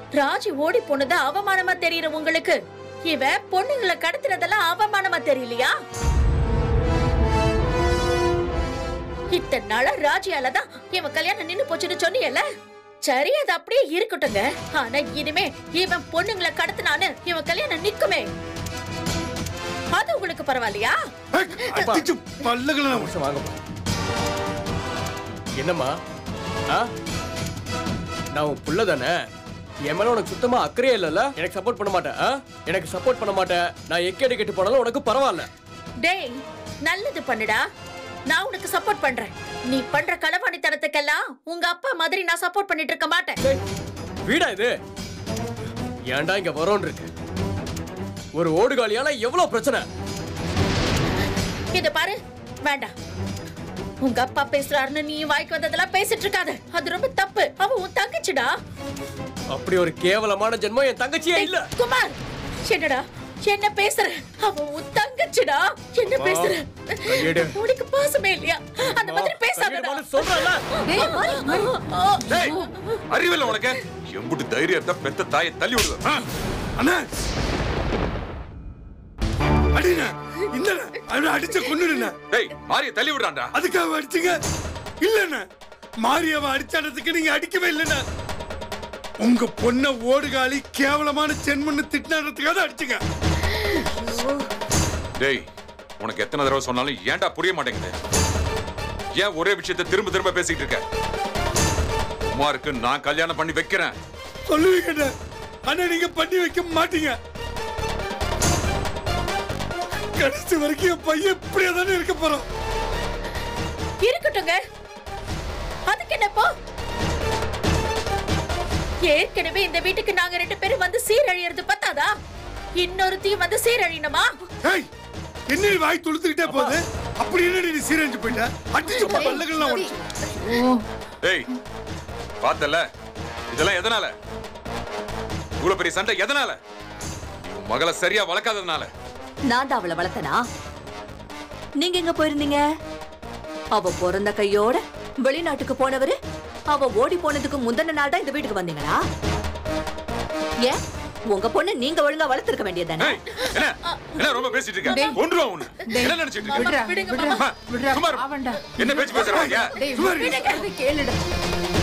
ராஜி ஓடி போனது அவமானமா தெரியற உங்களுக்கு இவ பொண்ணுங்களை கடத்துறதெல்லாம் அவமானமா தெரியலையா இத்தனை நாளா ராஜியால தான் இவன் கல்யாணம் நின்னு போச்சுன்னு சொன்னியல்ல சரி அது அப்படியே இருக்கட்டுங்க ஆனா இனிமே இவன் பொண்ணுங்களை கடத்தினான்னு இவன் கல்யாணம் நிக்குமே அது உங்களுக்கு பரவாயில்லையா அடிச்சு பல்லுகளை நான் நிமிஷம் வாங்கப்பா என்னம்மா ஆ நான் உன் புள்ள தானே என் மேல உனக்கு சுத்தமா அக்கறையே இல்லைல்ல எனக்கு சப்போர்ட் பண்ண மாட்டேன் ஆ? எனக்கு சப்போர்ட் பண்ண மாட்டேன் நான் எக்கேடு கெட்டு போனாலும் உனக்கு பரவாயில்ல டேய் நல்லது பண்ணுடா நான் உனக்கு சப்போர்ட் பண்றேன் நீ பண்ற களவாணித்தனத்துக்கெல்லாம் உங்க அப்பா மாதிரி நான் சப்போர்ட் பண்ணிட்டு இருக்க மாட்டேன் டேய், வீடா இது ஏன்டா இங்க வரோன்னு இருக்கு ஒரு ஓடுகாலியால எவ்வளவு பிரச்சனை இத பாரு வேண்டாம் உங்க அப்பா பேசுறாருன்னு நீ வாய்க்கு வந்ததெல்லாம் பேசிட்டு இருக்காத அது ரொம்ப தப்பு அவ உன் தங்கச்சிடா அப்படி ஒரு கேவலமான ஜென்மம் என் தங்கச்சியே இல்ல டேய், குமார் என்னடா என்ன பேசுற அவ உன் தங்கச்சிடா என்ன அம்மா, பேசுற கையெடு. உனக்கு பாசமே இல்லையா அந்த மாதிரி பேசாதடா கையெடுமான்னு சொல்றேன்ல டேய் அறிவில்ல உனக்கு எம்புட்டு தைரியம் இருந்தா பெத்த தாயை தள்ளி விடுவேன் ஆ, அண்ணா அடிண்ண இல்ல அவனை அடிச்ச கொண்டுடுண்ண டேய் மாரிய தள்ளி விடுறான்டா அதுக்காக அடிச்சீங்க இல்லண்ண மாரியவன் அடிச்சானதுக்கு நீங்க அடிக்கவே இல்லண்ண உங்க பொண்ண ஓடுகாலி கேவலமான சென்மன்னு திட்டினதுக்காக அடிச்சுங்க டேய் உனக்கு எத்தனை தடவை சொன்னாலும் ஏன்டா புரிய மாட்டேங்குது ஏன் ஒரே விஷயத்தை திரும்ப திரும்ப பேசிட்டு இருக்க குமாருக்கு நான் கல்யாணம் பண்ணி வைக்கிறேன் சொல்லுவீங்க ஆனா நீங்க பண்ணி வைக்க மாட்டீங்க கடைசி வரைக்கும் என் பையன் இப்படியே தானே இருக்க போறான் இருக்கட்டுங்க அதுக்கு என்னப்போ ஏற்கனவே இந்த வீட்டுக்கு நாங்க ரெண்டு பேரும் வந்து சீரழியறது பத்தாதா இன்னொருத்தையும் வந்து சீரழியணுமா ஏய் என்ன வாய் துளுத்துக்கிட்டே போகுது அப்படி என்னடி நீ சீரழிஞ்சு போயிட்ட அடிச்சு பல்லகள்லாம் உடைச்சு டேய் பார்த்தல இதெல்லாம் எதனால இவ்வளவு பெரிய சண்டை எதனால நீ உன் மகளை சரியா வளர்க்காததுனால நான் தான் அவளை வளர்த்தனா நீங்க எங்க போயிருந்தீங்க அவ பிறந்த கையோட வெளிநாட்டுக்கு போனவரு அவ ஓடி போனதுக்கு முந்தின நாள் தான் இந்த வீட்டுக்கு வந்தீங்களா ஏன் உங்க பொண்ணு நீங்க ஒழுங்கா வளர்த்திருக்க வேண்டியதானே ஏய், என்ன என்ன ரொம்ப பேசிட்டு இருக்க ஒன்றுவா ஒண்ணு என்ன நினைச்சிட்டு இருக்க விடுங்க அம்மா, குமார், என்ன பேச்சு பேசுறாங்க டேய், விடுடா, கேளுடா